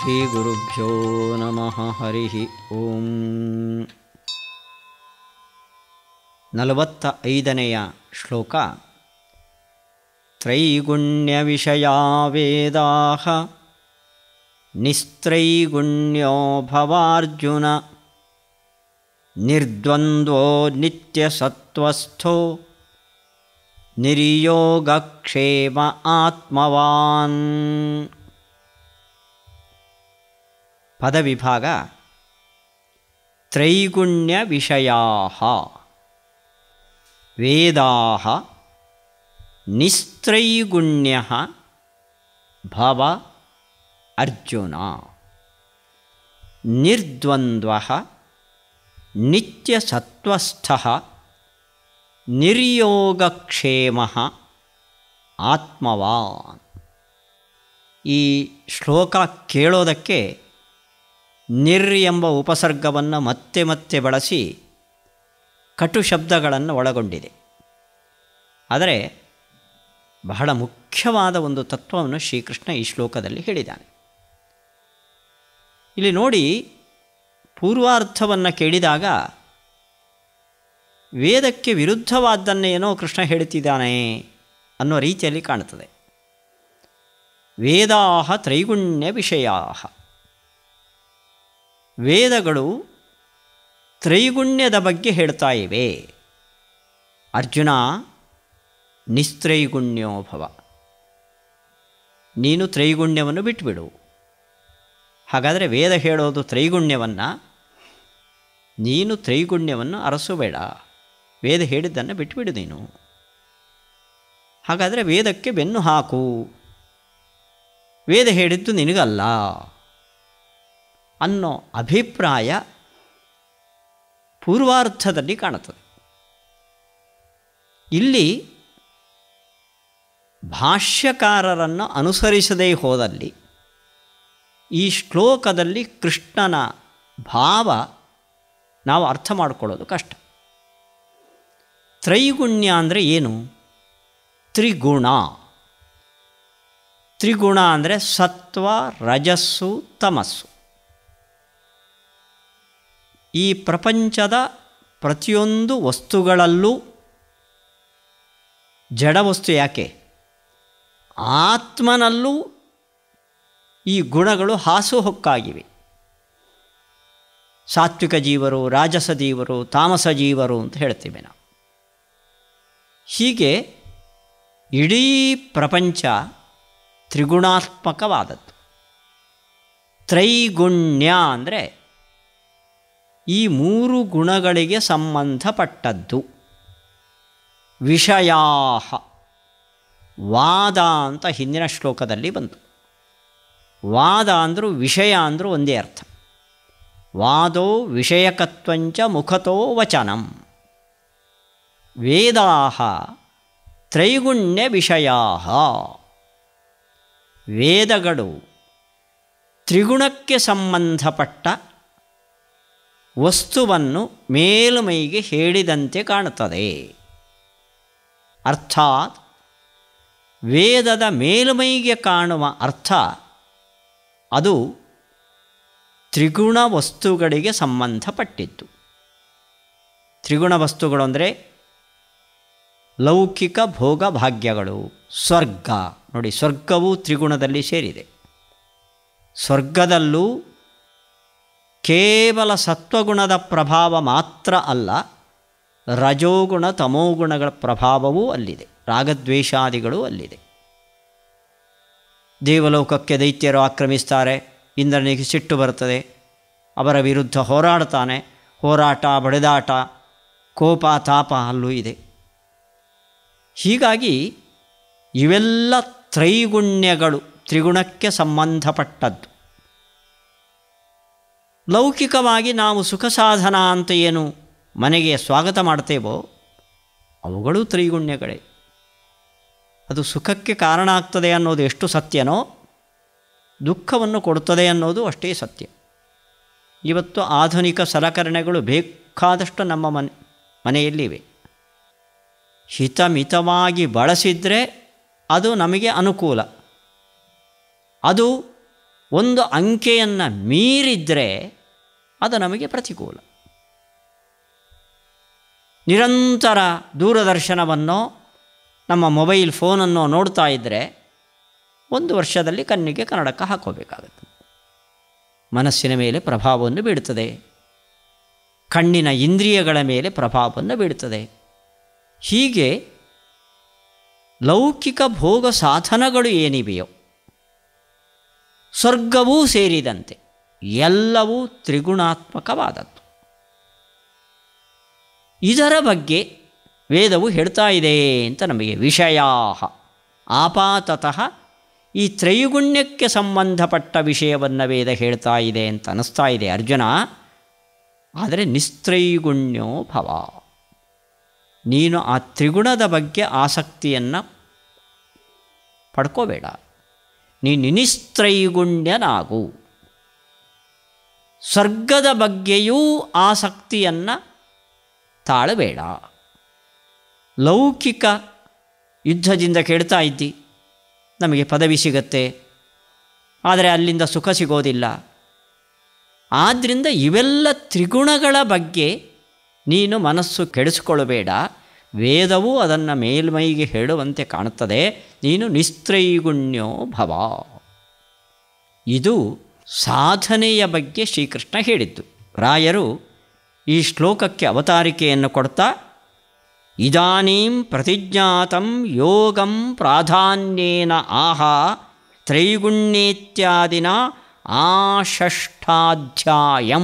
ಶ್ರೀಗುರುಭ್ಯೋ ನಮಃ ಹರಿ ಓಂ ನಲವತ್ತ ಐದನೆಯ ಶ್ಲೋಕ ತ್ರೈಗುಣ್ಯವಿಷಯಾ ವೇದಾ ನಿಸ್ತ್ರೈಗುಣ್ಯೋ ಭವಾರ್ಜುನ ನಿರ್ದ್ವಂದ್ವೋ ನಿತ್ಯಸತ್ವಸ್ಥೋ ನಿರ್ಯೋಗಕ್ಷೇಮ ಆತ್ಮವಾನ್ ಪದವಿಭಾಗ ತ್ರೈಗುಣ್ಯ ವಿಷಯಾ ವೇದಾ ನಿಸ್ತ್ರೈಗುಣ್ಯ ಭವ ಅರ್ಜುನ ನಿರ್ದ್ವಂದ್ವ ನಿತ್ಯಸತ್ವಸ್ಥ ನಿರ್ಯೋಗಕ್ಷೇಮ ಆತ್ಮವಾನ್ ಈ ಶ್ಲೋಕ ಕೇಳೋದಕ್ಕೆ ನಿರ್ ಎಂಬ ಉಪಸರ್ಗವನ್ನು ಮತ್ತೆ ಮತ್ತೆ ಬಳಸಿ ಕಟು ಶಬ್ದಗಳನ್ನು ಒಳಗೊಂಡಿದೆ ಆದರೆ ಬಹಳ ಮುಖ್ಯವಾದ ಒಂದು ತತ್ವವನ್ನು ಶ್ರೀಕೃಷ್ಣ ಈ ಶ್ಲೋಕದಲ್ಲಿ ಹೇಳಿದ್ದಾನೆ ಇಲ್ಲಿ ನೋಡಿ ಪೂರ್ವಾರ್ಥವನ್ನು ಕೇಳಿದಾಗ ವೇದಕ್ಕೆ ವಿರುದ್ಧವಾದ್ದನ್ನೇನೋ ಕೃಷ್ಣ ಹೇಳುತ್ತಿದ್ದಾನೆ ಅನ್ನೋ ರೀತಿಯಲ್ಲಿ ಕಾಣುತ್ತದೆ ವೇದಾ ತ್ರೈಗುಣ್ಯ ವಿಷಯಾ ವೇದಗಳು ತ್ರೈಗುಣ್ಯದ ಬಗ್ಗೆ ಹೇಳ್ತಾ ಇವೆ ಅರ್ಜುನ ನಿಸ್ತ್ರೈಗುಣ್ಯೋ ಭವ ನೀನು ತ್ರೈಗುಣ್ಯವನ್ನು ಬಿಟ್ಟುಬಿಡು ಹಾಗಾದರೆ ವೇದ ಹೇಳೋದು ತ್ರೈಗುಣ್ಯವನ್ನು ನೀನು ತ್ರೈಗುಣ್ಯವನ್ನು ಅರಸಬೇಡ ವೇದ ಹೇಳಿದ್ದನ್ನು ಬಿಟ್ಟುಬಿಡು ನೀನು ಹಾಗಾದರೆ ವೇದಕ್ಕೆ ಬೆನ್ನು ಹಾಕು ವೇದ ಹೇಳಿದ್ದು ನಿನಗಲ್ಲ ಅನ್ನೋ ಅಭಿಪ್ರಾಯ ಪೂರ್ವಾರ್ಥದಲ್ಲಿ ಕಾಣುತ್ತದೆ ಇಲ್ಲಿ ಭಾಷ್ಯಕಾರರನ್ನು ಅನುಸರಿಸದೇ ಹೋದಲ್ಲಿ ಈ ಶ್ಲೋಕದಲ್ಲಿ ಕೃಷ್ಣನ ಭಾವ ನಾವು ಅರ್ಥ ಮಾಡಿಕೊಳ್ಳೋದು ಕಷ್ಟ ತ್ರೈಗುಣ್ಯ ಅಂದರೆ ಏನು ತ್ರಿಗುಣ ತ್ರಿಗುಣ ಅಂದರೆ ಸತ್ವ ರಜಸ್ಸು ತಮಸ್ಸು ಈ ಪ್ರಪಂಚದ ಪ್ರತಿಯೊಂದು ವಸ್ತುಗಳಲ್ಲೂ ಜಡವಸ್ತು ಯಾಕೆ ಆತ್ಮನಲ್ಲೂ ಈ ಗುಣಗಳು ಹಾಸುಹೊಕ್ಕಾಗಿವೆ ಸಾತ್ವಿಕ ಜೀವರು ರಾಜಸ ಜೀವರು ತಾಮಸ ಜೀವರು ಅಂತ ಹೇಳ್ತೀವಿ ನಾವು ಹೀಗೆ ಇಡೀ ಪ್ರಪಂಚ ತ್ರಿಗುಣಾತ್ಮಕವಾದದ್ದು ತ್ರೈಗುಣ್ಯ ಅಂದರೆ ಈ ಮೂರು ಗುಣಗಳಿಗೆ ಸಂಬಂಧಪಟ್ಟದ್ದು ವಿಷಯಾ ವಾದ ಅಂತ ಹಿಂದಿನ ಶ್ಲೋಕದಲ್ಲಿ ಬಂತು ವಾದ ಅಂದರೂ ವಿಷಯ ಅಂದರೂ ಒಂದೇ ಅರ್ಥ ವಾದೋ ವಿಷಯಕತ್ವಂಚ ಮುಖತೋ ವಚನಂ ವೇದಾ ತ್ರೈಗುಣ್ಯ ವಿಷಯಾ ವೇದಗಳು ತ್ರಿಗುಣಕ್ಕೆ ಸಂಬಂಧಪಟ್ಟ ವಸ್ತುವನ್ನು ಮೇಲುಮೈಗೆ ಹೇಳಿದಂತೆ ಕಾಣುತ್ತದೆ ಅರ್ಥಾತ್ ವೇದದ ಮೇಲುಮೈಗೆ ಕಾಣುವ ಅರ್ಥ ಅದು ತ್ರಿಗುಣ ವಸ್ತುಗಳಿಗೆ ಸಂಬಂಧಪಟ್ಟಿದ್ದು ತ್ರಿಗುಣ ವಸ್ತುಗಳು ಅಂದರೆ ಲೌಕಿಕ ಭೋಗ ಭಾಗ್ಯಗಳು ಸ್ವರ್ಗ ನೋಡಿ ಸ್ವರ್ಗವು ತ್ರಿಗುಣದಲ್ಲಿ ಸೇರಿದೆ ಸ್ವರ್ಗದಲ್ಲೂ ಕೇವಲ ಸತ್ವಗುಣದ ಪ್ರಭಾವ ಮಾತ್ರ ಅಲ್ಲ ರಜೋಗುಣ ತಮೋಗುಣಗಳ ಪ್ರಭಾವವೂ ಅಲ್ಲಿದೆ ರಾಗದ್ವೇಷಾದಿಗಳು ಅಲ್ಲಿದೆ ದೇವಲೋಕಕ್ಕೆ ದೈತ್ಯರು ಆಕ್ರಮಿಸ್ತಾರೆ ಇಂದ್ರನಿಗೆ ಸಿಟ್ಟು ಬರ್ತದೆ ಅವರ ವಿರುದ್ಧ ಹೋರಾಡ್ತಾನೆ ಹೋರಾಟ ಬಡಿದಾಟ ಕೋಪ ತಾಪ ಅಲ್ಲೂ ಇದೆ ಹೀಗಾಗಿ ಇವೆಲ್ಲ ತ್ರೈಗುಣ್ಯಗಳು ತ್ರಿಗುಣಕ್ಕೆ ಸಂಬಂಧಪಟ್ಟದ್ದು ಲೌಕಿಕವಾಗಿ ನಾವು ಸುಖ ಸಾಧನ ಅಂತ ಏನು ಮನೆಗೆ ಸ್ವಾಗತ ಮಾಡ್ತೇವೋ ಅವುಗಳು ತ್ರೈಗುಣ್ಯಗಳೇ ಅದು ಸುಖಕ್ಕೆ ಕಾರಣ ಆಗ್ತದೆ ಅನ್ನೋದು ಎಷ್ಟು ಸತ್ಯನೋ ದುಃಖವನ್ನು ಕೊಡುತ್ತದೆ ಅನ್ನೋದು ಅಷ್ಟೇ ಸತ್ಯ ಇವತ್ತು ಆಧುನಿಕ ಸಲಕರಣೆಗಳು ಬೇಕಾದಷ್ಟು ನಮ್ಮ ಮನೆ ಮನೆಯಲ್ಲಿವೆ ಹಿತಮಿತವಾಗಿ ಬಳಸಿದರೆ ಅದು ನಮಗೆ ಅನುಕೂಲ ಅದು ಒಂದು ಅಂಕೆಯನ್ನು ಮೀರಿದರೆ ಅದು ನಮಗೆ ಪ್ರತಿಕೂಲ ನಿರಂತರ ದೂರದರ್ಶನವನ್ನು ನಮ್ಮ ಮೊಬೈಲ್ ಫೋನನ್ನು ನೋಡ್ತಾ ಇದ್ದರೆ ಒಂದು ವರ್ಷದಲ್ಲಿ ಕಣ್ಣಿಗೆ ಕನ್ನಡಕ ಹಾಕೋಬೇಕಾಗುತ್ತೆ ಮನಸ್ಸಿನ ಮೇಲೆ ಪ್ರಭಾವವನ್ನು ಬೀಳುತ್ತದೆ ಕಣ್ಣಿನ ಇಂದ್ರಿಯಗಳ ಮೇಲೆ ಪ್ರಭಾವವನ್ನು ಬೀಳುತ್ತದೆ ಹೀಗೆ ಲೌಕಿಕ ಭೋಗ ಸಾಧನಗಳು ಏನಿವೆಯೋ ಸ್ವರ್ಗವೂ ಸೇರಿದಂತೆ ಎಲ್ಲವೂ ತ್ರಿಗುಣಾತ್ಮಕವಾದದ್ದು ಇದರ ಬಗ್ಗೆ ವೇದವು ಹೇಳ್ತಾ ಇದೆ ಅಂತ ನಮಗೆ ವಿಷಯ ಆಪಾತತಃ ಈ ತ್ರೈಗುಣ್ಯಕ್ಕೆ ಸಂಬಂಧಪಟ್ಟ ವಿಷಯವನ್ನು ವೇದ ಹೇಳ್ತಾ ಇದೆ ಅಂತ ಅನ್ನಿಸ್ತಾ ಇದೆ ಅರ್ಜುನ ಆದರೆ ನಿಸ್ತ್ರೈಗುಣ್ಯೋ ಭವ ನೀನು ಆ ತ್ರಿಗುಣದ ಬಗ್ಗೆ ಆಸಕ್ತಿಯನ್ನು ಪಡ್ಕೋಬೇಡ ನೀನು ನಿಸ್ತ್ರೈಗುಣ್ಯನಾಗು ಸ್ವರ್ಗದ ಬಗ್ಗೆಯೂ ಆಸಕ್ತಿಯನ್ನು ತಾಳಬೇಡ ಲೌಕಿಕ ಯುದ್ಧದಿಂದ ಕೇಳ್ತಾ ಇದ್ದಿ ನಮಗೆ ಪದವಿ ಸಿಗತ್ತೆ ಆದರೆ ಅಲ್ಲಿಂದ ಸುಖ ಸಿಗೋದಿಲ್ಲ ಆದ್ದರಿಂದ ಇವೆಲ್ಲ ತ್ರಿಗುಣಗಳ ಬಗ್ಗೆ ನೀನು ಮನಸ್ಸು ಕೆಡಿಸ್ಕೊಳ್ಬೇಡ ವೇದವು ಅದನ್ನು ಮೇಲ್ಮೈಗೆ ಹೇಳುವಂತೆ ಕಾಣುತ್ತದೆ ನೀನು ನಿಸ್ತ್ರೈಗುಣ್ಯೋ ಭವ ಇದು ಸಾಧನೆಯ ಬಗ್ಗೆ ಶ್ರೀಕೃಷ್ಣ ಹೇಳಿದ್ದು ರಾಯರು ಈ ಶ್ಲೋಕಕ್ಕೆ ಅವತಾರಿಕೆಯನ್ನು ಕೊಡ್ತಾ ಇದಾನೀಂ ಪ್ರತಿಜ್ಞಾತಂ ಯೋಗಂ ಪ್ರಾಧಾನ್ಯೇನ ಆಹ ತ್ರೈಗುಣ್ಯೇತ್ಯಾದಿನ ಆಷಷ್ಠಾಧ್ಯಾಯಂ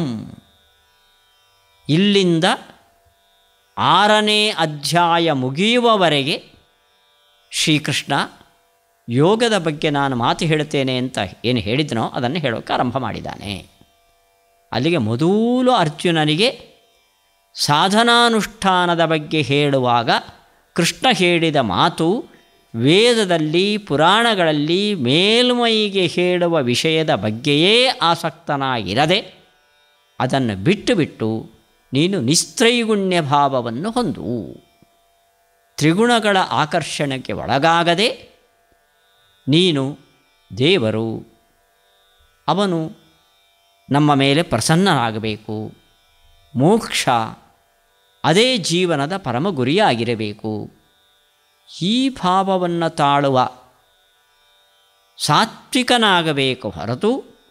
ಇಲ್ಲಿಂದ ಆರನೇ ಅಧ್ಯಾಯ ಮುಗಿಯುವವರೆಗೆ ಶ್ರೀಕೃಷ್ಣ ಯೋಗದ ಬಗ್ಗೆ ನಾನು ಮಾತು ಹೇಳ್ತೇನೆ ಅಂತ ಏನು ಹೇಳಿದನೋ ಅದನ್ನು ಹೇಳೋಕ್ಕೆ ಆರಂಭ ಮಾಡಿದ್ದಾನೆ ಅಲ್ಲಿಗೆ ಮೊದಲು ಅರ್ಜುನನಿಗೆ ಸಾಧನಾನುಷ್ಠಾನದ ಬಗ್ಗೆ ಹೇಳುವಾಗ ಕೃಷ್ಣ ಹೇಳಿದ ಮಾತು ವೇದದಲ್ಲಿ ಪುರಾಣಗಳಲ್ಲಿ ಮೇಲ್ಮೈಗೆ ಹೇಳುವ ವಿಷಯದ ಬಗ್ಗೆಯೇ ಆಸಕ್ತನಾಗಿರದೆ ಅದನ್ನು ಬಿಟ್ಟು ಬಿಟ್ಟು ನೀನು ನಿಸ್ತ್ರೈಗುಣ್ಯ ಭಾವವನ್ನು ಹೊಂದು ತ್ರಿಗುಣಗಳ ಆಕರ್ಷಣೆಗೆ ಒಳಗಾಗದೆ ನೀನು ದೇವರು ಅವನು ನಮ್ಮ ಮೇಲೆ ಪ್ರಸನ್ನನಾಗಬೇಕು ಮೋಕ್ಷ ಅದೇ ಜೀವನದ ಪರಮ ಗುರಿಯಾಗಿರಬೇಕು ಈ ಭಾವವನ್ನು ತಾಳುವ ಸಾತ್ವಿಕನಾಗಬೇಕು ಹೊರತು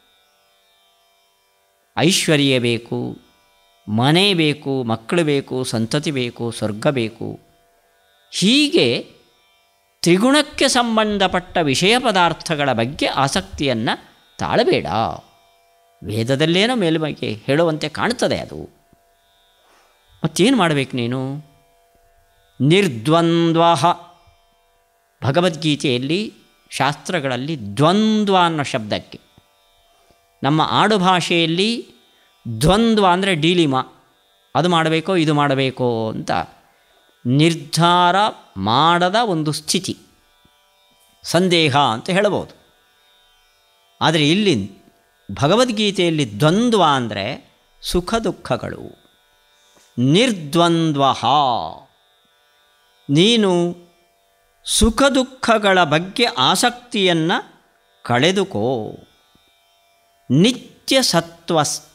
ಐಶ್ವರ್ಯ ಬೇಕು ಮನೆ ಬೇಕು ಮಕ್ಕಳು ಬೇಕು ಸಂತತಿ ಬೇಕು ಸ್ವರ್ಗ ಬೇಕು ಹೀಗೆ ತ್ರಿಗುಣಕ್ಕೆ ಸಂಬಂಧಪಟ್ಟ ವಿಷಯ ಪದಾರ್ಥಗಳ ಬಗ್ಗೆ ಆಸಕ್ತಿಯನ್ನು ತಾಳಬೇಡ ವೇದದಲ್ಲೇನೋ ಮೇಲ್ಮೈಗೆ ಹೇಳುವಂತೆ ಕಾಣ್ತದೆ ಅದು ಮತ್ತೇನು ಮಾಡಬೇಕು ನೀನು ನಿರ್ದ್ವಂದ್ವ ಭಗವದ್ಗೀತೆಯಲ್ಲಿ ಶಾಸ್ತ್ರಗಳಲ್ಲಿ ದ್ವಂದ್ವ ಅನ್ನೋ ಶಬ್ದಕ್ಕೆ ನಮ್ಮ ಆಡುಭಾಷೆಯಲ್ಲಿ ದ್ವಂದ್ವ ಅಂದರೆ ಡೀಲಿಮ ಅದು ಮಾಡಬೇಕೋ ಇದು ಮಾಡಬೇಕೋ ಅಂತ ನಿರ್ಧಾರ ಮಾಡದ ಒಂದು ಸ್ಥಿತಿ ಸಂದೇಹ ಅಂತ ಹೇಳಬಹುದು ಆದರೆ ಇಲ್ಲಿ ಭಗವದ್ಗೀತೆಯಲ್ಲಿ ದ್ವಂದ್ವ ಅಂದರೆ ಸುಖ ದುಃಖಗಳು ನಿರ್ದ್ವಂದ್ವ ನೀನು ಸುಖ ದುಃಖಗಳ ಬಗ್ಗೆ ಆಸಕ್ತಿಯನ್ನು ಕಳೆದುಕೋ ನಿತ್ಯ ಸತ್ವಸ್ಥ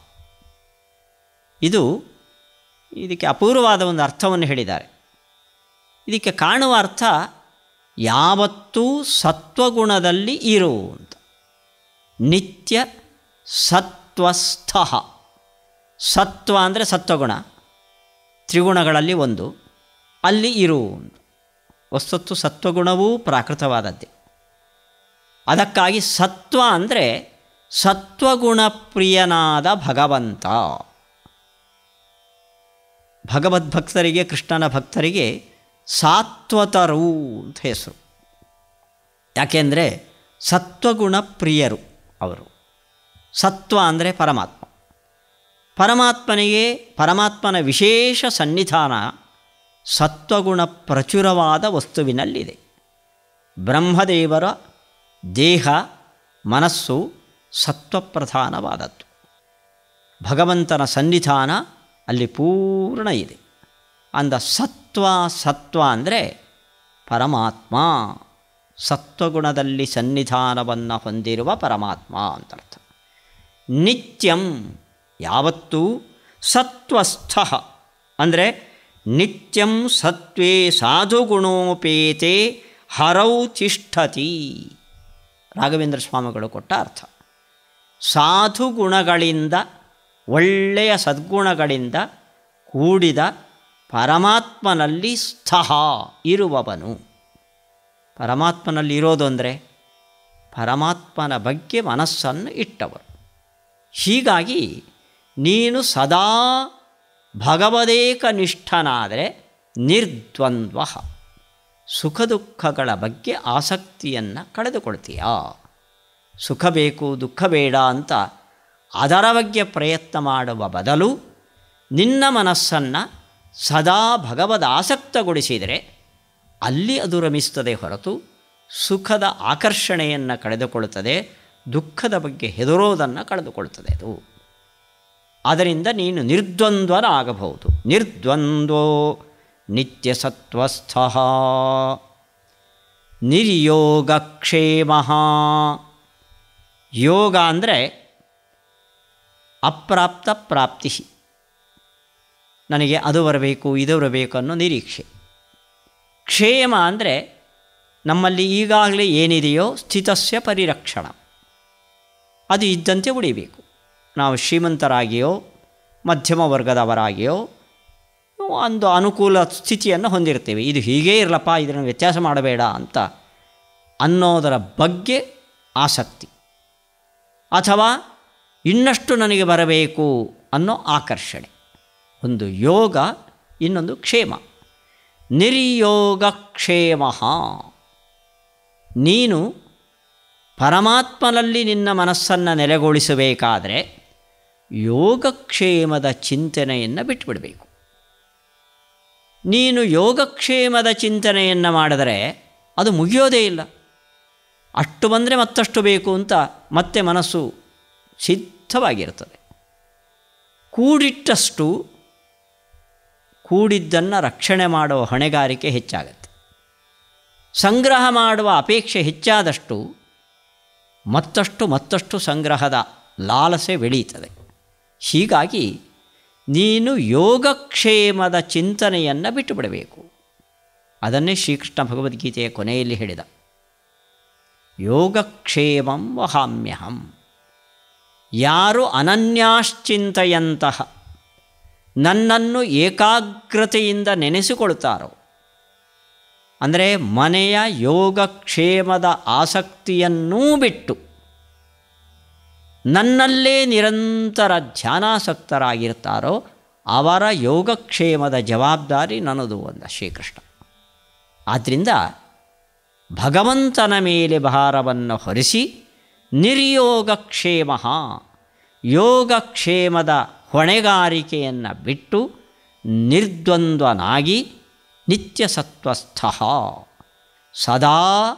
ಇದು ಇದಕ್ಕೆ ಅಪೂರ್ವವಾದ ಒಂದು ಅರ್ಥವನ್ನು ಹೇಳಿದ್ದಾರೆ ಇದಕ್ಕೆ ಕಾಣುವ ಅರ್ಥ ಯಾವತ್ತೂ ಸತ್ವಗುಣದಲ್ಲಿ ಇರು ಅಂತ ನಿತ್ಯ ಸತ್ವಸ್ಥ ಸತ್ವ ಅಂದರೆ ಸತ್ವಗುಣ ತ್ರಿಗುಣಗಳಲ್ಲಿ ಒಂದು ಅಲ್ಲಿ ಇರು ವಸ್ತುತ್ತು ಸತ್ವಗುಣವೂ ಪ್ರಾಕೃತವಾದದ್ದೇ ಅದಕ್ಕಾಗಿ ಸತ್ವ ಅಂದರೆ ಸತ್ವಗುಣ ಪ್ರಿಯನಾದ ಭಗವಂತ ಭಗವದ್ಭಕ್ತರಿಗೆ ಕೃಷ್ಣನ ಭಕ್ತರಿಗೆ ಸಾತ್ವತರು ಅಂತ ಹೆಸರು ಯಾಕೆಂದರೆ ಸತ್ವಗುಣ ಪ್ರಿಯರು ಅವರು ಸತ್ವ ಅಂದರೆ ಪರಮಾತ್ಮ ಪರಮಾತ್ಮನಿಗೆ ಪರಮಾತ್ಮನ ವಿಶೇಷ ಸನ್ನಿಧಾನ ಸತ್ವಗುಣ ಪ್ರಚುರವಾದ ವಸ್ತುವಿನಲ್ಲಿದೆ ಬ್ರಹ್ಮದೇವರ ದೇಹ ಮನಸ್ಸು ಸತ್ವಪ್ರಧಾನವಾದದ್ದು ಭಗವಂತನ ಸನ್ನಿಧಾನ ಅಲ್ಲಿ ಪೂರ್ಣ ಇದೆ ಅಂದ ಸತ್ವ ಸತ್ವ ಅಂದರೆ ಪರಮಾತ್ಮ ಸತ್ವಗುಣದಲ್ಲಿ ಸನ್ನಿಧಾನವನ್ನು ಹೊಂದಿರುವ ಪರಮಾತ್ಮ ಅಂತರ್ಥ ನಿತ್ಯಂ ಯಾವತ್ತೂ ಸತ್ವಸ್ಥ ಅಂದರೆ ನಿತ್ಯಂ ಸತ್ವೇ ಸಾಧುಗುಣೋಪೇತೆ ಹರೌ ತಿಷ್ಠತಿ ರಾಘವೇಂದ್ರ ಸ್ವಾಮಿಗಳು ಕೊಟ್ಟ ಅರ್ಥ ಸಾಧು ಗುಣಗಳಿಂದ ಒಳ್ಳೆಯ ಸದ್ಗುಣಗಳಿಂದ ಕೂಡಿದ ಪರಮಾತ್ಮನಲ್ಲಿ ಸ್ಥಃ ಇರುವವನು ಪರಮಾತ್ಮನಲ್ಲಿ ಇರೋದು ಅಂದರೆ ಪರಮಾತ್ಮನ ಬಗ್ಗೆ ಮನಸ್ಸನ್ನು ಇಟ್ಟವರು ಹೀಗಾಗಿ ನೀನು ಸದಾ ಭಗವದೇಕ ನಿಷ್ಠನಾದರೆ ನಿರ್ದ್ವಂದ್ವ ಸುಖ ದುಃಖಗಳ ಬಗ್ಗೆ ಆಸಕ್ತಿಯನ್ನು ಕಳೆದುಕೊಳ್ತೀಯಾ ಸುಖ ಬೇಕು ದುಃಖ ಬೇಡ ಅಂತ ಅದರ ಬಗ್ಗೆ ಪ್ರಯತ್ನ ಮಾಡುವ ಬದಲು ನಿನ್ನ ಮನಸ್ಸನ್ನು ಸದಾ ಭಗವದ್ ಆಸಕ್ತಗೊಳಿಸಿದರೆ ಅಲ್ಲಿ ಅದು ರಮಿಸ್ತದೆ ಹೊರತು ಸುಖದ ಆಕರ್ಷಣೆಯನ್ನು ಕಳೆದುಕೊಳ್ಳುತ್ತದೆ ದುಃಖದ ಬಗ್ಗೆ ಹೆದರೋದನ್ನು ಕಳೆದುಕೊಳ್ತದೆ ಅದು ಅದರಿಂದ ನೀನು ನಿರ್ದ್ವಂದ್ವನಾಗಬಹುದು ನಿರ್ದ್ವಂದ್ವೋ ನಿತ್ಯ ಸತ್ವಸ್ಥ ನಿರ್ಯೋಗಕ್ಷೇಮ ಯೋಗ ಅಂದರೆ ಅಪ್ರಾಪ್ತ ಪ್ರಾಪ್ತಿ ನನಗೆ ಅದು ಬರಬೇಕು ಇದು ಬರಬೇಕು ಅನ್ನೋ ನಿರೀಕ್ಷೆ ಕ್ಷೇಮ ಅಂದರೆ ನಮ್ಮಲ್ಲಿ ಈಗಾಗಲೇ ಏನಿದೆಯೋ ಸ್ಥಿತಸ್ಯ ಪರಿರಕ್ಷಣ ಅದು ಇದ್ದಂತೆ ಉಳಿಬೇಕು ನಾವು ಶ್ರೀಮಂತರಾಗಿಯೋ ಮಧ್ಯಮ ವರ್ಗದವರಾಗಿಯೋ ಒಂದು ಅನುಕೂಲ ಸ್ಥಿತಿಯನ್ನು ಹೊಂದಿರ್ತೇವೆ ಇದು ಹೀಗೇ ಇರಲಪ್ಪ ಇದನ್ನು ವ್ಯತ್ಯಾಸ ಮಾಡಬೇಡ ಅಂತ ಅನ್ನೋದರ ಬಗ್ಗೆ ಆಸಕ್ತಿ ಅಥವಾ ಇನ್ನಷ್ಟು ನನಗೆ ಬರಬೇಕು ಅನ್ನೋ ಆಕರ್ಷಣೆ ಒಂದು ಯೋಗ ಇನ್ನೊಂದು ಕ್ಷೇಮ ನಿರ್ಯೋಗ ಕ್ಷೇಮ ನೀನು ಪರಮಾತ್ಮನಲ್ಲಿ ನಿನ್ನ ಮನಸ್ಸನ್ನು ನೆಲೆಗೊಳಿಸಬೇಕಾದರೆ ಯೋಗಕ್ಷೇಮದ ಚಿಂತನೆಯನ್ನು ಬಿಟ್ಟುಬಿಡಬೇಕು ನೀನು ಯೋಗಕ್ಷೇಮದ ಚಿಂತನೆಯನ್ನು ಮಾಡಿದರೆ ಅದು ಮುಗಿಯೋದೇ ಇಲ್ಲ ಅಷ್ಟು ಬಂದರೆ ಮತ್ತಷ್ಟು ಬೇಕು ಅಂತ ಮತ್ತೆ ಮನಸ್ಸು ಸಿದ್ಧವಾಗಿರ್ತದೆ ಕೂಡಿಟ್ಟಷ್ಟು ಕೂಡಿದ್ದನ್ನು ರಕ್ಷಣೆ ಮಾಡುವ ಹೊಣೆಗಾರಿಕೆ ಹೆಚ್ಚಾಗತ್ತೆ ಸಂಗ್ರಹ ಮಾಡುವ ಅಪೇಕ್ಷೆ ಹೆಚ್ಚಾದಷ್ಟು ಮತ್ತಷ್ಟು ಮತ್ತಷ್ಟು ಸಂಗ್ರಹದ ಲಾಲಸೆ ಬೆಳೀತದೆ ಹೀಗಾಗಿ ನೀನು ಯೋಗಕ್ಷೇಮದ ಚಿಂತನೆಯನ್ನು ಬಿಟ್ಟು ಬಿಡಬೇಕು ಅದನ್ನೇ ಶ್ರೀಕೃಷ್ಣ ಭಗವದ್ಗೀತೆಯ ಕೊನೆಯಲ್ಲಿ ಹೇಳಿದ ಯೋಗಕ್ಷೇಮಂ ವಹಾಮ್ಯಹಂ ಯಾರು ಅನನ್ಯಾಶ್ಚಿಂತೆಯಂತಹ ನನ್ನನ್ನು ಏಕಾಗ್ರತೆಯಿಂದ ನೆನೆಸಿಕೊಳ್ತಾರೋ ಅಂದರೆ ಮನೆಯ ಯೋಗಕ್ಷೇಮದ ಆಸಕ್ತಿಯನ್ನೂ ಬಿಟ್ಟು ನನ್ನಲ್ಲೇ ನಿರಂತರ ಧ್ಯಾನಾಸಕ್ತರಾಗಿರ್ತಾರೋ ಅವರ ಯೋಗಕ್ಷೇಮದ ಜವಾಬ್ದಾರಿ ನನ್ನದು ಅಂದ ಶ್ರೀಕೃಷ್ಣ ಆದ್ದರಿಂದ ಭಗವಂತನ ಮೇಲೆ ಭಾರವನ್ನು ಹೊರಿಸಿ ನಿರ್ಯೋಗಕ್ಷೇಮ ಯೋಗಕ್ಷೇಮದ ಹೊಣೆಗಾರಿಕೆಯನ್ನು ಬಿಟ್ಟು ನಿರ್ದ್ವಂದ್ವನಾಗಿ ನಿತ್ಯ ಸತ್ವಸ್ಥ ಸದಾ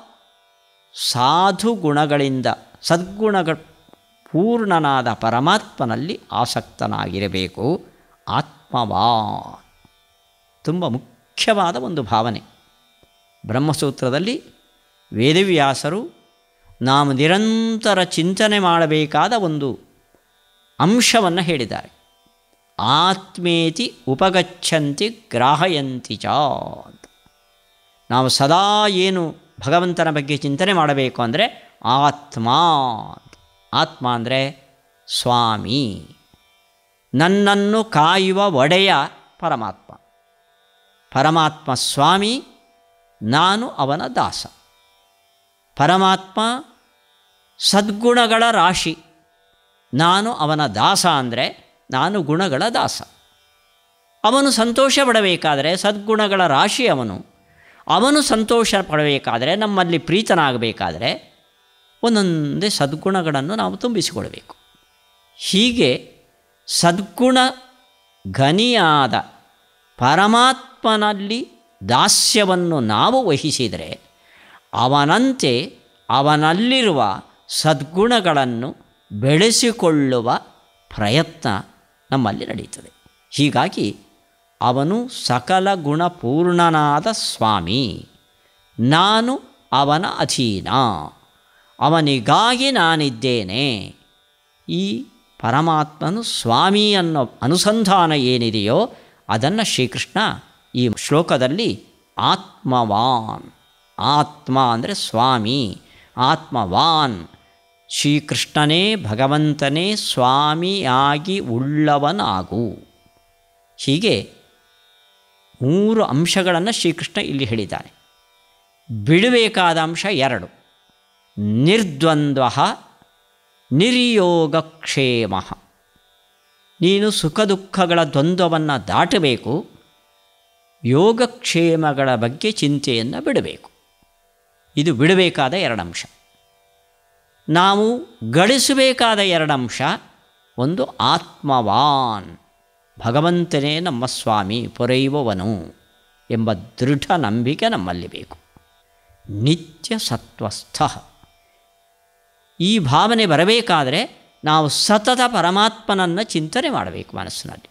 ಸಾಧು ಗುಣಗಳಿಂದ ಸದ್ಗುಣಗಳ ಪೂರ್ಣನಾದ ಪರಮಾತ್ಮನಲ್ಲಿ ಆಸಕ್ತನಾಗಿರಬೇಕು ಆತ್ಮವಾನ್ ತುಂಬ ಮುಖ್ಯವಾದ ಒಂದು ಭಾವನೆ ಬ್ರಹ್ಮಸೂತ್ರದಲ್ಲಿ ವೇದವ್ಯಾಸರು ನಾವು ನಿರಂತರ ಚಿಂತನೆ ಮಾಡಬೇಕಾದ ಒಂದು ಅಂಶವನ್ನು ಹೇಳಿದ್ದಾರೆ ಆತ್ಮೇತಿ ಉಪಗಚ್ಚಂತಿ ಗ್ರಾಹಯಂತಿ ಚ ಅಂತ ನಾವು ಸದಾ ಏನು ಭಗವಂತನ ಬಗ್ಗೆ ಚಿಂತನೆ ಮಾಡಬೇಕು ಅಂದರೆ ಆತ್ಮ ಆತ್ಮ ಅಂದರೆ ಸ್ವಾಮಿ ನನ್ನನ್ನು ಕಾಯುವ ಒಡೆಯ ಪರಮಾತ್ಮ ಪರಮಾತ್ಮ ಸ್ವಾಮಿ ನಾನು ಅವನ ದಾಸ ಪರಮಾತ್ಮ ಸದ್ಗುಣಗಳ ರಾಶಿ ನಾನು ಅವನ ದಾಸ ಅಂದರೆ ನಾನು ಗುಣಗಳ ದಾಸ ಅವನು ಸಂತೋಷ ಪಡಬೇಕಾದರೆ ಸದ್ಗುಣಗಳ ರಾಶಿ ಅವನು ಅವನು ಸಂತೋಷ ಪಡಬೇಕಾದರೆ ನಮ್ಮಲ್ಲಿ ಪ್ರೀತನಾಗಬೇಕಾದರೆ ಒಂದೊಂದೇ ಸದ್ಗುಣಗಳನ್ನು ನಾವು ತುಂಬಿಸಿಕೊಳ್ಬೇಕು ಹೀಗೆ ಸದ್ಗುಣ ಘನಿಯಾದ ಪರಮಾತ್ಮನಲ್ಲಿ ದಾಸ್ಯವನ್ನು ನಾವು ವಹಿಸಿದರೆ ಅವನಂತೆ ಅವನಲ್ಲಿರುವ ಸದ್ಗುಣಗಳನ್ನು ಬೆಳೆಸಿಕೊಳ್ಳುವ ಪ್ರಯತ್ನ ನಮ್ಮಲ್ಲಿ ನಡೀತದೆ ಹೀಗಾಗಿ ಅವನು ಸಕಲ ಗುಣಪೂರ್ಣನಾದ ಸ್ವಾಮಿ ನಾನು ಅವನ ಅಧೀನ ಅವನಿಗಾಗಿ ನಾನಿದ್ದೇನೆ ಈ ಪರಮಾತ್ಮನು ಸ್ವಾಮಿ ಅನ್ನೋ ಅನುಸಂಧಾನ ಏನಿದೆಯೋ ಅದನ್ನು ಶ್ರೀಕೃಷ್ಣ ಈ ಶ್ಲೋಕದಲ್ಲಿ ಆತ್ಮವಾನ್ ಆತ್ಮ ಅಂದರೆ ಸ್ವಾಮಿ ಆತ್ಮವಾನ್ ಶ್ರೀಕೃಷ್ಣನೇ ಭಗವಂತನೇ ಸ್ವಾಮಿಯಾಗಿ ಉಳ್ಳವನಾಗು ಹೀಗೆ ಮೂರು ಅಂಶಗಳನ್ನು ಶ್ರೀಕೃಷ್ಣ ಇಲ್ಲಿ ಹೇಳಿದ್ದಾನೆ ಬಿಡಬೇಕಾದ ಅಂಶ ಎರಡು ನಿರ್ದ್ವಂದ್ವ ನಿರ್ಯೋಗಕ್ಷೇಮ ನೀನು ಸುಖ ದುಃಖಗಳ ದ್ವಂದ್ವವನ್ನು ದಾಟಬೇಕು ಯೋಗಕ್ಷೇಮಗಳ ಬಗ್ಗೆ ಚಿಂತೆಯನ್ನು ಬಿಡಬೇಕು ಇದು ಬಿಡಬೇಕಾದ ಎರಡಂಶ ನಾವು ಗಳಿಸಬೇಕಾದ ಎರಡಂಶ ಒಂದು ಆತ್ಮವಾನ್ ಭಗವಂತನೇ ನಮ್ಮ ಸ್ವಾಮಿ ಪೊರೆಯುವವನು ಎಂಬ ದೃಢ ನಂಬಿಕೆ ನಮ್ಮಲ್ಲಿ ಬೇಕು ನಿತ್ಯ ಸತ್ವಸ್ಥ ಈ ಭಾವನೆ ಬರಬೇಕಾದರೆ ನಾವು ಸತತ ಪರಮಾತ್ಮನನ್ನು ಚಿಂತನೆ ಮಾಡಬೇಕು ಮನಸ್ಸಿನಲ್ಲಿ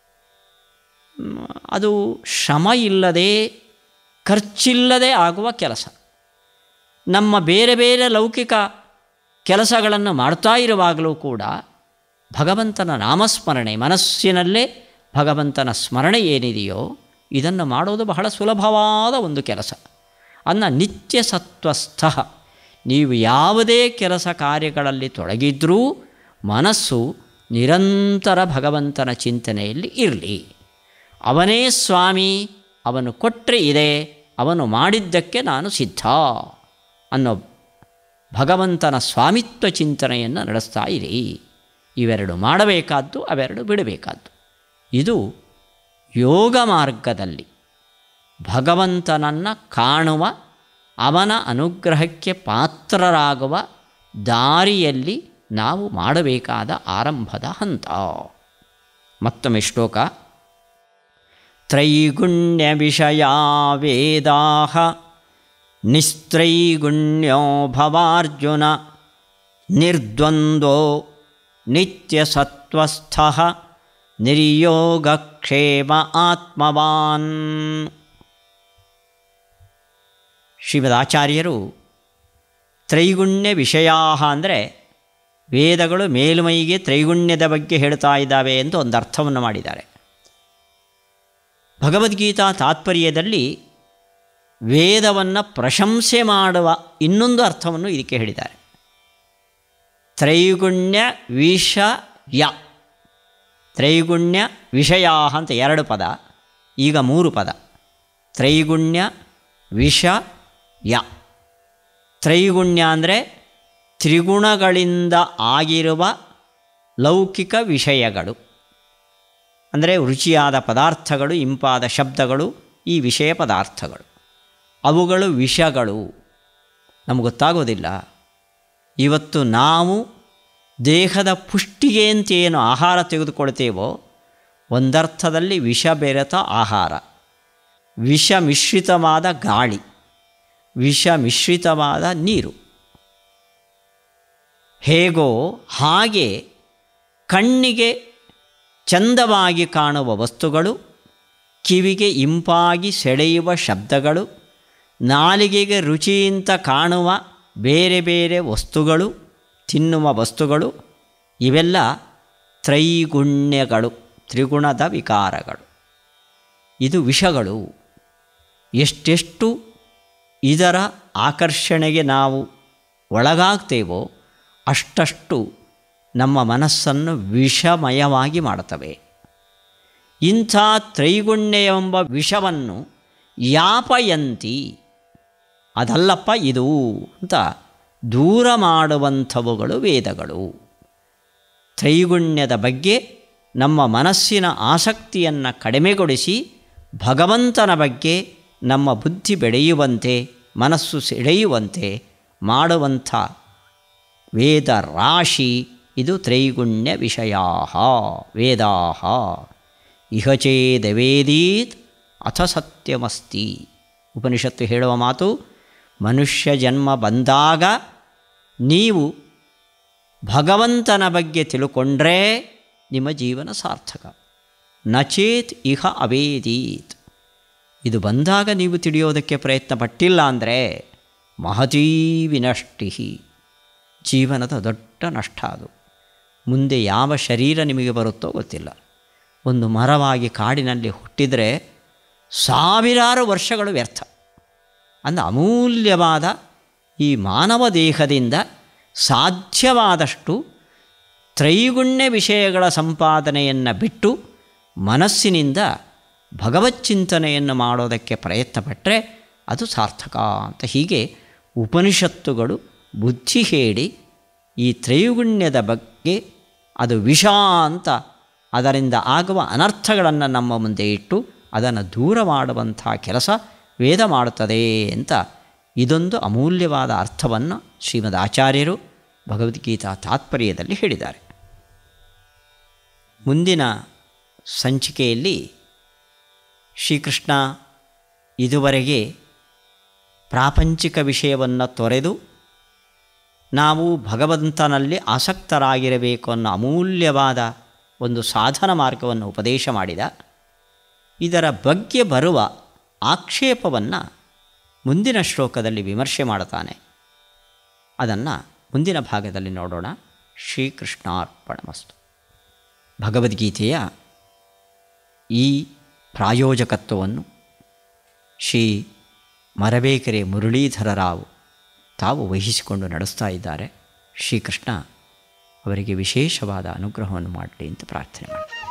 ಅದು ಶ್ರಮ ಇಲ್ಲದೆ ಖರ್ಚಿಲ್ಲದೆ ಆಗುವ ಕೆಲಸ ನಮ್ಮ ಬೇರೆ ಬೇರೆ ಲೌಕಿಕ ಕೆಲಸಗಳನ್ನು ಮಾಡ್ತಾ ಇರುವಾಗಲೂ ಕೂಡ ಭಗವಂತನ ನಾಮಸ್ಮರಣೆ ಮನಸ್ಸಿನಲ್ಲೇ ಭಗವಂತನ ಸ್ಮರಣೆ ಏನಿದೆಯೋ ಇದನ್ನು ಮಾಡೋದು ಬಹಳ ಸುಲಭವಾದ ಒಂದು ಕೆಲಸ ಅನ್ನ ನಿತ್ಯ ಸತ್ವಸ್ಥ ನೀವು ಯಾವುದೇ ಕೆಲಸ ಕಾರ್ಯಗಳಲ್ಲಿ ತೊಡಗಿದ್ರೂ ಮನಸ್ಸು ನಿರಂತರ ಭಗವಂತನ ಚಿಂತನೆಯಲ್ಲಿ ಇರಲಿ ಅವನೇ ಸ್ವಾಮಿ ಅವನು ಕೊಟ್ಟರೆ ಇದೆ ಅವನು ಮಾಡಿದ್ದಕ್ಕೆ ನಾನು ಸಿದ್ಧ ಅನ್ನೋ ಭಗವಂತನ ಸ್ವಾಮಿತ್ವ ಚಿಂತನೆಯನ್ನು ನಡೆಸ್ತಾ ಇರಿ ಇವೆರಡು ಮಾಡಬೇಕಾದ್ದು ಅವೆರಡು ಬಿಡಬೇಕಾದ್ದು ಇದು ಯೋಗ ಮಾರ್ಗದಲ್ಲಿ ಭಗವಂತನನ್ನು ಕಾಣುವ ಅವನ ಅನುಗ್ರಹಕ್ಕೆ ಪಾತ್ರರಾಗುವ ದಾರಿಯಲ್ಲಿ ನಾವು ಮಾಡಬೇಕಾದ ಆರಂಭದ ಹಂತ ಮತ್ತೊಮ್ಮೆ ಶ್ಲೋಕ ತ್ರೈಗುಣ್ಯ ವಿಷಯ ವೇದಾ ನಿಸ್ತ್ರೈಗುಣ್ಯೋ ಭವಾರ್ಜುನ ನಿರ್ದ್ವಂದ್ವೋ ನಿತ್ಯಸತ್ವಸ್ಥ ನಿರ್ಯೋಗಕ್ಷೇಮ ಆತ್ಮವಾನ್ ಶ್ರೀಮದಾಚಾರ್ಯರು ತ್ರೈಗುಣ್ಯ ವಿಷಯ ಅಂದರೆ ವೇದಗಳು ಮೇಲ್ಮೈಗೆ ತ್ರೈಗುಣ್ಯದ ಬಗ್ಗೆ ಹೇಳ್ತಾ ಇದ್ದಾವೆ ಅಂತ ಒಂದು ಅರ್ಥವನ್ನು ಮಾಡಿದ್ದಾರೆ ಭಗವದ್ಗೀತಾ ತಾತ್ಪರ್ಯದಲ್ಲಿ ವೇದವನ್ನು ಪ್ರಶಂಸೆ ಮಾಡುವ ಇನ್ನೊಂದು ಅರ್ಥವನ್ನು ಇದಕ್ಕೆ ಹೇಳಿದ್ದಾರೆ ತ್ರೈಗುಣ್ಯ ವಿಷಯ ತ್ರೈಗುಣ್ಯ ವಿಷಯ ಅಂತ ಎರಡು ಪದ ಈಗ ಮೂರು ಪದ ತ್ರೈಗುಣ್ಯ ವಿಷ ಯ ತ್ರೈಗುಣ್ಯ ಅಂದರೆ ತ್ರಿಗುಣಗಳಿಂದ ಆಗಿರುವ ಲೌಕಿಕ ವಿಷಯಗಳು ಅಂದರೆ ರುಚಿಯಾದ ಪದಾರ್ಥಗಳು ಇಂಪಾದ ಶಬ್ದಗಳು ಈ ವಿಷಯ ಪದಾರ್ಥಗಳು ಅವುಗಳು ವಿಷಗಳು ನಮಗೆ ಗೊತ್ತಾಗೋದಿಲ್ಲ ಇವತ್ತು ನಾವು ದೇಹದ ಪುಷ್ಟಿಗೆ ಅಂತ ಏನು ಆಹಾರ ತೆಗೆದುಕೊಳ್ತೇವೋ ಒಂದರ್ಥದಲ್ಲಿ ವಿಷ ಬೆರೆತ ಆಹಾರ ವಿಷ ಮಿಶ್ರಿತವಾದ ಗಾಳಿ ವಿಷ ಮಿಶ್ರಿತವಾದ ನೀರು ಹೇಗೋ ಹಾಗೆ ಕಣ್ಣಿಗೆ ಚಂದವಾಗಿ ಕಾಣುವ ವಸ್ತುಗಳು ಕಿವಿಗೆ ಇಂಪಾಗಿ ಸೆಳೆಯುವ ಶಬ್ದಗಳು ನಾಲಿಗೆಗೆ ರುಚಿಯಿಂದ ಕಾಣುವ ಬೇರೆ ಬೇರೆ ವಸ್ತುಗಳು ತಿನ್ನುವ ವಸ್ತುಗಳು ಇವೆಲ್ಲ ತ್ರೈಗುಣ್ಯಗಳು ತ್ರಿಗುಣದ ವಿಕಾರಗಳು ಇದು ವಿಷಗಳು ಎಷ್ಟೆಷ್ಟು ಇದರ ಆಕರ್ಷಣೆಗೆ ನಾವು ಒಳಗಾಗ್ತೇವೋ ಅಷ್ಟಷ್ಟು ನಮ್ಮ ಮನಸ್ಸನ್ನು ವಿಷಮಯವಾಗಿ ಮಾಡುತ್ತವೆ ಇಂಥ ತ್ರೈಗುಣ್ಯ ಎಂಬ ವಿಷವನ್ನು ಯಾಪಯಂತಿ ಅದಲ್ಲಪ್ಪ ಇದು ಅಂತ ದೂರ ಮಾಡುವಂಥವುಗಳು ವೇದಗಳು ತ್ರೈಗುಣ್ಯದ ಬಗ್ಗೆ ನಮ್ಮ ಮನಸ್ಸಿನ ಆಸಕ್ತಿಯನ್ನು ಕಡಿಮೆಗೊಳಿಸಿ ಭಗವಂತನ ಬಗ್ಗೆ ನಮ್ಮ ಬುದ್ಧಿ ಬೆಳೆಯುವಂತೆ ಮನಸ್ಸು ಸೆಳೆಯುವಂತೆ ಮಾಡುವಂಥ ವೇದ ರಾಶಿ ಇದು ತ್ರೈಗುಣ್ಯ ವಿಷಯಾ ವೇದಾ ಇಹ ಚೇದವೇದೀತ್ ಅಥ ಸತ್ಯಮಸ್ತಿ ಉಪನಿಷತ್ತು ಹೇಳುವ ಮಾತು ಮನುಷ್ಯ ಜನ್ಮ ಬಂದಾಗ ನೀವು ಭಗವಂತನ ಬಗ್ಗೆ ತಿಳ್ಕೊಂಡ್ರೆ ನಿಮ್ಮ ಜೀವನ ಸಾರ್ಥಕ ನಚೇತ್ ಇಹ ಅವೇದೀತ್ ಇದು ಬಂದಾಗ ನೀವು ತಿಳಿಯೋದಕ್ಕೆ ಪ್ರಯತ್ನ ಪಟ್ಟಿಲ್ಲ ಅಂದರೆ ಮಹತೀ ವಿನಷ್ಟಿ ಜೀವನದ ದೊಡ್ಡ ನಷ್ಟ ಅದು ಮುಂದೆ ಯಾವ ಶರೀರ ನಿಮಗೆ ಬರುತ್ತೋ ಗೊತ್ತಿಲ್ಲ ಒಂದು ಮರವಾಗಿ ಕಾಡಿನಲ್ಲಿ ಹುಟ್ಟಿದರೆ ಸಾವಿರಾರು ವರ್ಷಗಳು ವ್ಯರ್ಥ ಅಂದ ಅಮೂಲ್ಯವಾದ ಈ ಮಾನವ ದೇಹದಿಂದ ಸಾಧ್ಯವಾದಷ್ಟು ತ್ರೈಗುಣ್ಯ ವಿಷಯಗಳ ಸಂಪಾದನೆಯನ್ನು ಬಿಟ್ಟು ಮನಸ್ಸಿನಿಂದ ಭಗವಚ್ಚಿಂತನೆಯನ್ನು ಮಾಡೋದಕ್ಕೆ ಪ್ರಯತ್ನಪಟ್ಟರೆ ಅದು ಸಾರ್ಥಕ ಅಂತ ಹೀಗೆ ಉಪನಿಷತ್ತುಗಳು ಬುದ್ಧಿ ಹೇಳಿ ಈ ತ್ರೈಗುಣ್ಯದ ಬಗ್ಗೆ ಅದು ವಿಷ ಅಂತ ಅದರಿಂದ ಆಗುವ ಅನರ್ಥಗಳನ್ನು ನಮ್ಮ ಮುಂದೆ ಇಟ್ಟು ಅದನ್ನು ದೂರ ಮಾಡುವಂಥ ಕೆಲಸ ವೇದ ಮಾಡುತ್ತದೆ ಅಂತ ಇದೊಂದು ಅಮೂಲ್ಯವಾದ ಅರ್ಥವನ್ನು ಶ್ರೀಮದ್ ಆಚಾರ್ಯರು ಭಗವದ್ಗೀತಾ ತಾತ್ಪರ್ಯದಲ್ಲಿ ಹೇಳಿದ್ದಾರೆ ಮುಂದಿನ ಸಂಚಿಕೆಯಲ್ಲಿ ಶ್ರೀಕೃಷ್ಣ ಇದುವರೆಗೆ ಪ್ರಾಪಂಚಿಕ ವಿಷಯವನ್ನು ತೊರೆದು ನಾವು ಭಗವಂತನಲ್ಲಿ ಆಸಕ್ತರಾಗಿರಬೇಕು ಅನ್ನೋ ಅಮೂಲ್ಯವಾದ ಒಂದು ಸಾಧನ ಮಾರ್ಗವನ್ನು ಉಪದೇಶ ಮಾಡಿದ ಇದರ ಬಗ್ಗೆ ಬರುವ ಆಕ್ಷೇಪವನ್ನು ಮುಂದಿನ ಶ್ಲೋಕದಲ್ಲಿ ವಿಮರ್ಶೆ ಮಾಡುತ್ತಾನೆ ಅದನ್ನು ಮುಂದಿನ ಭಾಗದಲ್ಲಿ ನೋಡೋಣ ಶ್ರೀಕೃಷ್ಣಾರ್ಪಣಮಸ್ತು ಭಗವದ್ಗೀತೆಯ ಈ ಪ್ರಾಯೋಜಕತ್ವವನ್ನು ಶ್ರೀ ಮರಬೇಕೆರೆ ಮುರಳೀಧರರಾವ್ ತಾವು ವಹಿಸಿಕೊಂಡು ನಡೆಸ್ತಾ ಇದ್ದಾರೆ ಶ್ರೀಕೃಷ್ಣ ಅವರಿಗೆ ವಿಶೇಷವಾದ ಅನುಗ್ರಹವನ್ನು ಮಾಡಲಿ ಅಂತ ಪ್ರಾರ್ಥನೆ ಮಾಡಿ